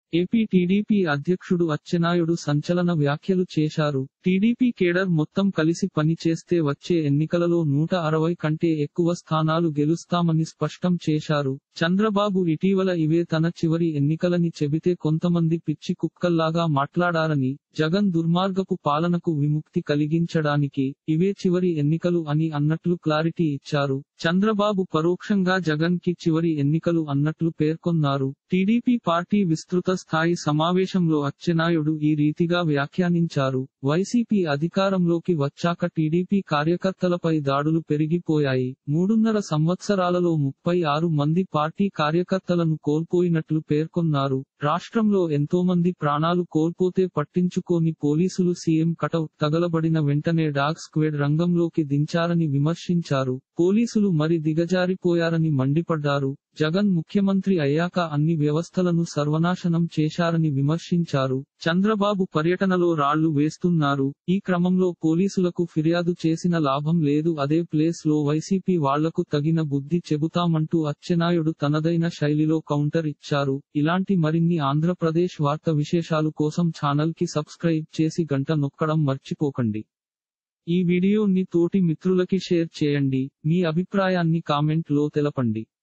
AP TDP అధ్యక్షుడు అచ్చెన్నాయుడు సంచలన వ్యాఖ్యలు చేశారు టీడీపీ కేడర్ మొత్తం కలిసి పని చేస్తే వచ్చే ఎన్నికలలో నూట అరవై కంటే ఎక్కువ స్థానాలు గెలుస్తామని స్పష్టం చేశారు చంద్రబాబు ఇటీవల ఇవే తన చివరి ఎన్నికలని చెబితే కొంతమంది పిచ్చి కుక్కల్లాగా మాట్లాడారని జగన్ దుర్మార్గపు పాలనకు విముక్తి కలిగించడానికి ఇవే చివరి ఎన్నికలు అని అన్నట్లు క్లారిటీ ఇచ్చారు చంద్రబాబు పరోక్షంగా జగన్ కి చివరి ఎన్నికలు అన్నట్లు పేర్కొన్నారు టీడీపీ పార్టీ విస్తృత స్థాయి సమావేశంలో అచ్చెన్నాయుడు ఈ రీతిగా వ్యాఖ్యానించారు వైసీపీ అధికారంలోకి వచ్చాక టీడీపీ కార్యకర్తలపై దాడులు పెరిగిపోయాయి మూడున్నర సంవత్సరాలలో ముప్పై ఆరు మంది పార్టీ కార్యకర్తలను కోల్పోయినట్లు పేర్కొన్నారు రాష్ట్రంలో ఎంతోమంది ప్రాణాలు కోల్పోతే పట్టించుకోని పోలీసులు సీఎం కటౌట్ తగలబడిన వెంటనే డాగ్ స్క్వేడ్ రంగంలోకి దించారని విమర్శించారు పోలీసులు మరి దిగజారిపోయారని మండిపడ్డారు జగన్ ముఖ్యమంత్రి అయ్యాక అన్ని వ్యవస్థలను సర్వనాశనం చేశారని విమర్శించారు చంద్రబాబు పర్యటనలో రాళ్లు వేస్తున్నారు ఈ క్రమంలో పోలీసులకు ఫిర్యాదు చేసిన లాభం లేదు అదే ప్లేస్ లో వైసీపీ వాళ్లకు తగిన బుద్ధి చెబుతామంటూ అచ్చెన్నాయుడు తనదైన శైలిలో కౌంటర్ ఇచ్చారు ఇలాంటి మరిన్ని ఆంధ్రప్రదేశ్ వార్త విశేషాలు కోసం ఛానల్ కి సబ్స్క్రైబ్ చేసి గంట నొక్కడం మర్చిపోకండి ఈ వీడియోని తోటి మిత్రులకి షేర్ చేయండి మీ అభిప్రాయాన్ని కామెంట్ లో తెలపండి